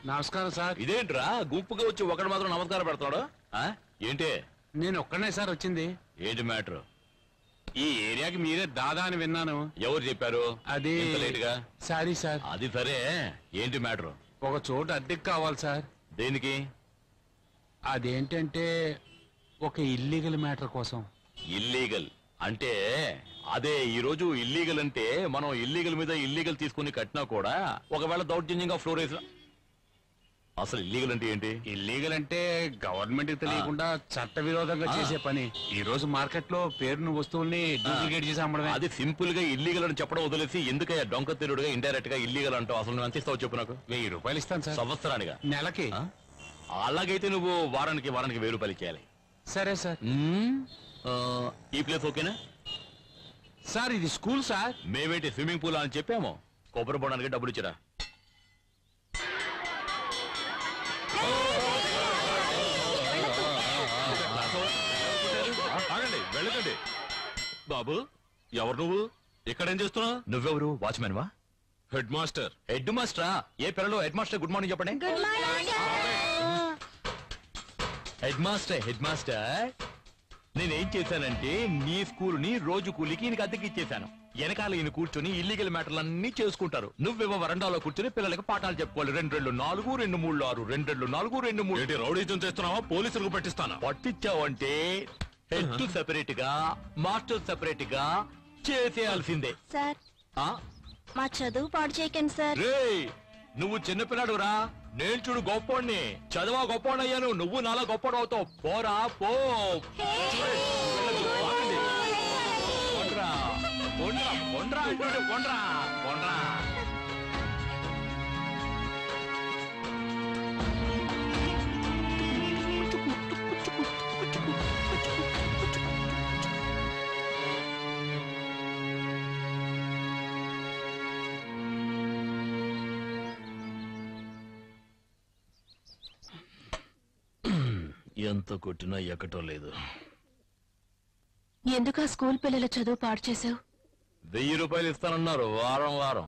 నమస్కారం సార్ ఇదేంట్రా గుంపుగా వచ్చి ఒకడు మాత్రం నమస్కారం పెడుతున్నాడు ఆ? ఏంటి నేను ఒక్కనే సార్ వచ్చింది ఏంటి మ్యాటర్ ఈ ఏరియాకి మీరే దాదా అని విన్నాను ఎవరు చెప్పారు అది ఇంత లేటుగా సారీ సార్ అది సరే ఏంటి మ్యాటర్ ఒక చోటు అద్దెకి కావాలి సార్ దేనికి అదేంటంటే ఒక ఇల్లీగల్ మ్యాటర్ కోసం ఇల్లీగల్ అంటే అదే ఈ రోజు ఇల్లీగల్ అంటే మనం ఇల్లీగల్ మీద ఇల్లీగల్ తీసుకుని కట్టినా కూడా ఒకవేళ దౌర్జన్యంగా ఫ్లోర్ వేసిన అసలు ఇల్లీగల్ అంటే ఏంటి ఇల్లీగల్ అంటే గవర్నమెంట్ కి తెలియకుండా చట్ట విరోధంగా ఆ. చేసే పని ఈ రోజు మార్కెట్ లో పేరును వస్తువుల్ని డూప్లికేట్ చేసి అమ్మడమే అది సింపుల్ గా ఇల్లీగల్ అని చెప్పడం వదిలేసి ఎందుకయ్యా డొంక తిరుడుగా ఇండైరెక్ట్ గా ఇల్లీగల్ అంటావు అసలు నువ్వు ఎంత ఇస్తావు చెప్పు నాకు వెయ్యి రూపాయలు ఇస్తాను సార్ సంవత్సరానిగా నెలకి ఆ? అలాగైతే నువ్వు వారానికి వారానికి వెయ్యి రూపాయలు ఇచ్చేయాలి సరే సార్ మ్మ్. ఆ, ఈ ప్లేస్ ఓకేనా సార్ ఇది స్కూల్ సార్ మేమేంటి స్విమ్మింగ్ పూల్ అని చెప్పాము కొబ్బరి బొడానికి డబ్బులు ఇచ్చిరా ఆగండి వెళ్ళకండి బాబు ఎవరు నువ్వు ఇక్కడేం చేస్తున్నావు నువ్వెవరు వాచ్మెన్ వా హెడ్ మాస్టర్ హెడ్ మాస్టరా ఏ పిల్లలు హెడ్ మాస్టర్ గుడ్ మార్నింగ్ చెప్పండి హెడ్ మాస్టర్ హెడ్ మాస్టర్ నేనేం చేశానంటే నీ స్కూల్ ని రోజు కూలికి ఈయనకి అద్దెకి ఇచ్చేశాను వెనకాల ఈయన కూర్చొని ఇల్లీగల్ మ్యాటర్లన్నీ చేసుకుంటారు నువ్వేమో వరండాలో కూర్చొని పిల్లలకి పాఠాలు చెప్పుకోవాలి రెండు రెండు నాలుగు రెండు మూడు ఆరు రెండు రెండు నాలుగు రెండు మూడు ఏంటి రౌడీజం చేస్తున్నావా పోలీసులకు పట్టిస్తానా పట్టించావంటే హెడ్ సెపరేట్ గా మాస్టర్ సెపరేట్ గా చేసేయాల్సిందే సార్ ఆ మా చదువు పాడు చేయకండి సార్ రేయ్ నువ్వు చిన్నపిల్లాడు రా నేను చూడు గొప్పోడిని చదవా గొప్పోడు అయ్యాను నువ్వు నాలా గొప్పోడు అవుతావు పోరా పో ఆగండి. పొండ్రా, పొండ్రా, పొండ్రా అంటుండు, పొండ్రా, పొండ్రా. ఎంత కొట్టినా ఎక్కటం లేదు ఎందుకు ఆ స్కూల్ పిల్లల చదువు పాడు చేసావు వెయ్యి రూపాయలు ఇస్తానన్నారు వారం వారం